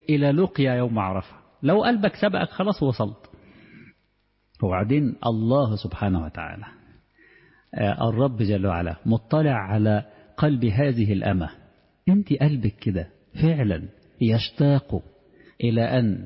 إلى لقيا يوم عرفة لو قلبك سبقك خلاص وصلت وبعدين الله سبحانه وتعالى الرب جل وعلا مطلع على قلب هذه الأمة انت قلبك كده فعلا يشتاق إلى أن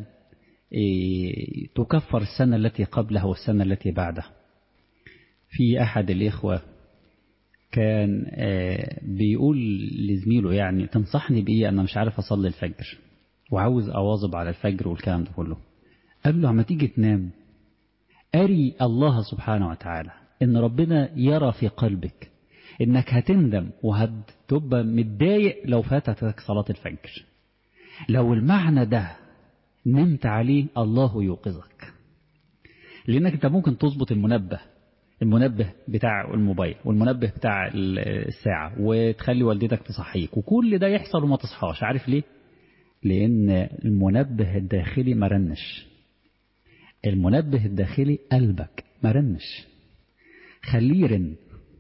تكفر السنة التي قبلها والسنة التي بعدها في أحد الإخوة كان بيقول لزميله يعني تنصحني بإيه أنا مش عارف أصلي الفجر وعاوز أواظب على الفجر والكلام ده كله قال له عما تيجي تنام أري الله سبحانه وتعالى إن ربنا يرى في قلبك إنك هتندم وهتبقى متضايق لو فاتتك صلاة الفجر لو المعنى ده نمت عليه الله يوقظك لأنك أنت ممكن تظبط المنبه المنبه بتاع الموبايل والمنبه بتاع الساعة وتخلي والدتك تصحيك وكل ده يحصل وما تصحاش عارف ليه لأن المنبه الداخلي مرنش المنبه الداخلي قلبك مرنش خليه يرن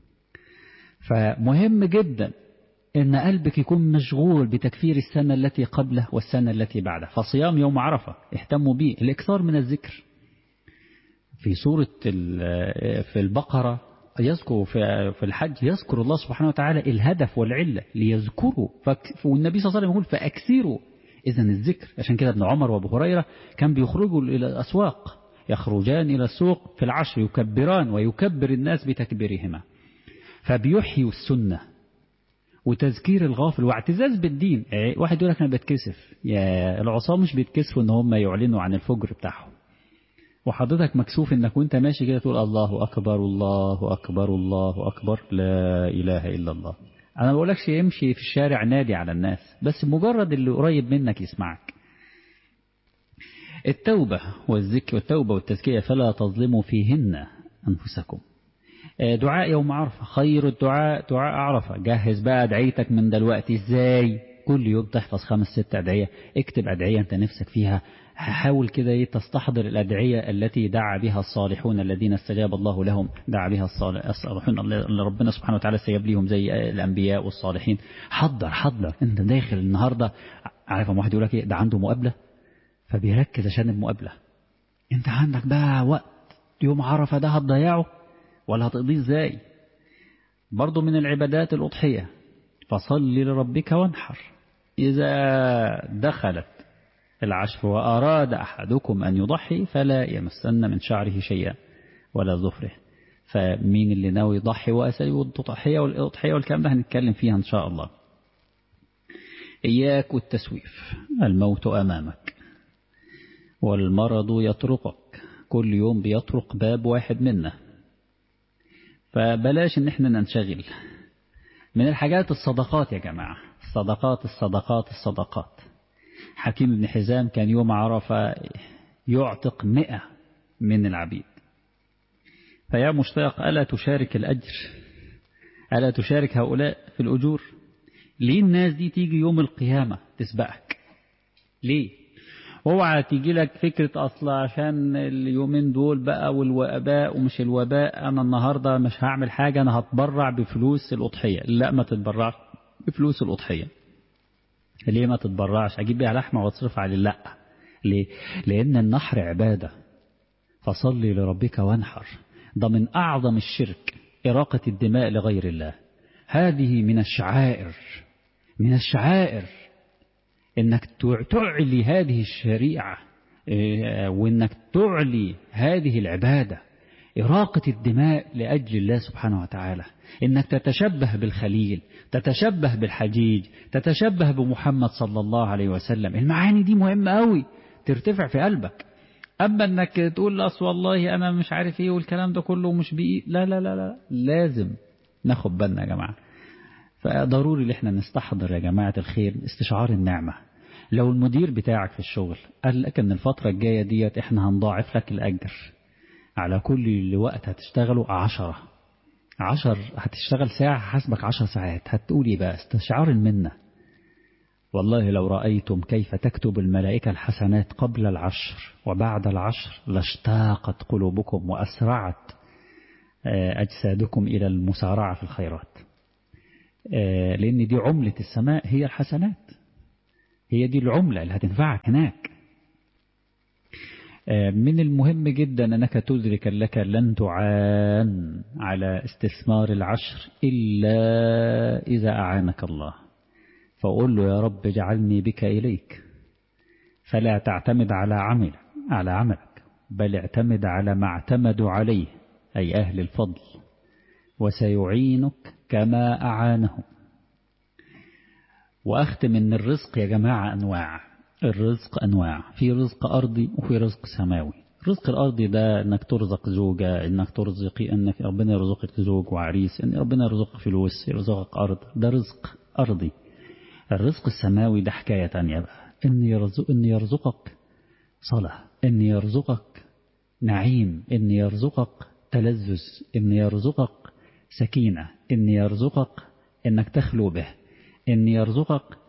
فمهم جدا ان قلبك يكون مشغول بتكفير السنة التي قبله والسنة التي بعده فصيام يوم عرفة اهتموا به الاكثار من الذكر في سورة في البقرة يذكر في الحج يذكر الله سبحانه وتعالى الهدف والعلة ليذكروا والنبي صلى الله عليه وسلم يقول فأكثروا إذا الذكر عشان كده ابن عمر وابو هريرة كان بيخرجوا إلى الأسواق يخرجان إلى السوق في العشر يكبران ويكبر الناس بتكبيرهما فبيحيوا السنة وتذكير الغافل واعتزاز بالدين واحد يقول لك أنا بتكسف يا العصاة مش بيتكسفوا إن هم يعلنوا عن الفجر بتاعهم وحضرتك مكسوف إنك وانت ماشي كده تقول الله أكبر الله أكبر الله أكبر لا إله إلا الله أنا ما بقولكش يمشي في الشارع نادي على الناس بس مجرد اللي قريب منك يسمعك التوبة والذكر والتوبة والتزكية فلا تظلموا فيهن أنفسكم دعاء يوم عرفة خير الدعاء دعاء عرفة جهز بقى أدعيتك من دلوقتي إزاي كل يوم تحفظ خمس ست أدعية اكتب أدعية أنت نفسك فيها حاول كده تستحضر الأدعية التي دعا بها الصالحون الذين استجاب الله لهم دعا بها الصالحون اللي ربنا سبحانه وتعالى استجاب ليهم زي الأنبياء والصالحين حضر حضر انت داخل النهاردة عارف واحد يقول لك ايه ده عنده مقابلة فبيركز عشان المقابلة انت عندك بقى وقت يوم عرفة ده هتضيعه ولا هتقضيه ازاي برضو من العبادات الأضحية فصل لربك وانحر إذا دخلت العشر وأراد أحدكم أن يضحي فلا يمسن من شعره شيئا ولا ظفره فمين اللي ناوي يضحي وأساليب التضحية والإضحية والكلام ده هنتكلم فيها إن شاء الله إياك والتسويف الموت أمامك والمرض يطرقك كل يوم بيطرق باب واحد منا فبلاش ان احنا ننشغل من الحاجات الصدقات يا جماعة الصدقات الصدقات الصدقات حكيم بن حزام كان يوم عرفة يعتق مئة من العبيد فيا مشتاق ألا تشارك الأجر ألا تشارك هؤلاء في الأجور ليه الناس دي تيجي يوم القيامة تسبقك ليه اوعى تيجي لك فكرة أصلا عشان اليومين دول بقى والوباء ومش الوباء أنا النهاردة مش هعمل حاجة أنا هتبرع بفلوس الأضحية لا ما تتبرعش بفلوس الأضحية ليه ما تتبرعش أجيب بيها لحمة واتصرف عليه لا ليه لأن النحر عبادة فصلي لربك وانحر ده من أعظم الشرك إراقة الدماء لغير الله هذه من الشعائر من الشعائر انك تعلي هذه الشريعة وانك تعلي هذه العبادة إراقة الدماء لأجل الله سبحانه وتعالى إنك تتشبه بالخليل تتشبه بالحجيج تتشبه بمحمد صلى الله عليه وسلم المعاني دي مهمة قوي ترتفع في قلبك أما أنك تقول أصل والله أنا مش عارف إيه والكلام ده كله مش بإيه لا لا لا لا لازم ناخد بالنا يا جماعة فضروري ان احنا نستحضر يا جماعة الخير استشعار النعمة لو المدير بتاعك في الشغل قال لك ان الفترة الجاية ديت احنا هنضاعف لك الأجر على كل وقت هتشتغله عشرة عشر هتشتغل ساعة حسبك عشر ساعات هتقولي بقى استشعار المنة والله لو رأيتم كيف تكتب الملائكة الحسنات قبل العشر وبعد العشر لاشتاقت قلوبكم وأسرعت أجسادكم إلى المسارعة في الخيرات لأن دي عملة السماء هي الحسنات هي دي العملة اللي هتنفعك هناك من المهم جدا أنك تدرك لك لن تعان على استثمار العشر إلا إذا أعانك الله فقول له يا رب اجعلني بك إليك فلا تعتمد على عمل على عملك بل اعتمد على ما اعتمدوا عليه أي أهل الفضل وسيعينك كما أعانهم وأختم أن الرزق يا جماعة أنواع الرزق أنواع في رزق أرضي وفي رزق سماوي الرزق الأرضي ده أنك ترزق زوجة أنك ترزقي أنك ربنا يرزقك زوج وعريس أن ربنا يرزقك فلوس يرزقك أرض ده رزق أرضي الرزق السماوي ده حكاية تانية بقى أن, يرزق أن يرزقك صلاة أن يرزقك نعيم أن يرزقك تلذذ أن يرزقك سكينة أن يرزقك أنك تخلو به أن يرزقك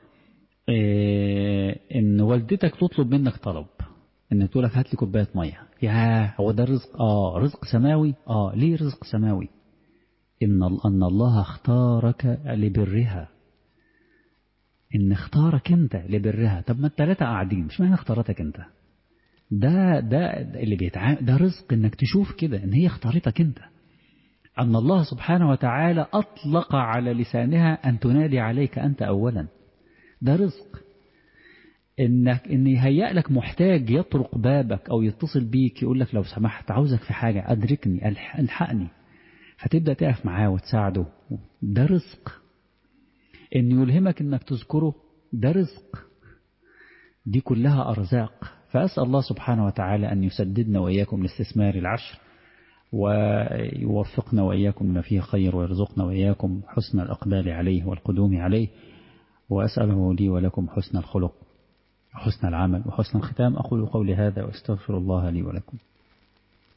ان والدتك تطلب منك طلب ان تقول لك هات لي كوبايه ميه يا هو ده رزق اه رزق سماوي اه ليه رزق سماوي ان ان الله اختارك لبرها ان اختارك انت لبرها طب ما الثلاثه قاعدين مش معنى اختارتك انت ده ده اللي بيتعامل ده رزق انك تشوف كده ان هي اختارتك انت ان الله سبحانه وتعالى اطلق على لسانها ان تنادي عليك انت اولا ده رزق انك ان يهيأ لك محتاج يطرق بابك او يتصل بيك يقول لك لو سمحت عاوزك في حاجة ادركني الحقني فتبدأ تقف معاه وتساعده ده رزق ان يلهمك انك تذكره ده رزق دي كلها ارزاق فأسأل الله سبحانه وتعالى أن يسددنا وإياكم لاستثمار العشر ويوفقنا وإياكم ما فيه خير ويرزقنا وإياكم حسن الأقبال عليه والقدوم عليه وأسأله لي ولكم حسن الخلق وحسن العمل وحسن الختام أقول قولي هذا وأستغفر الله لي ولكم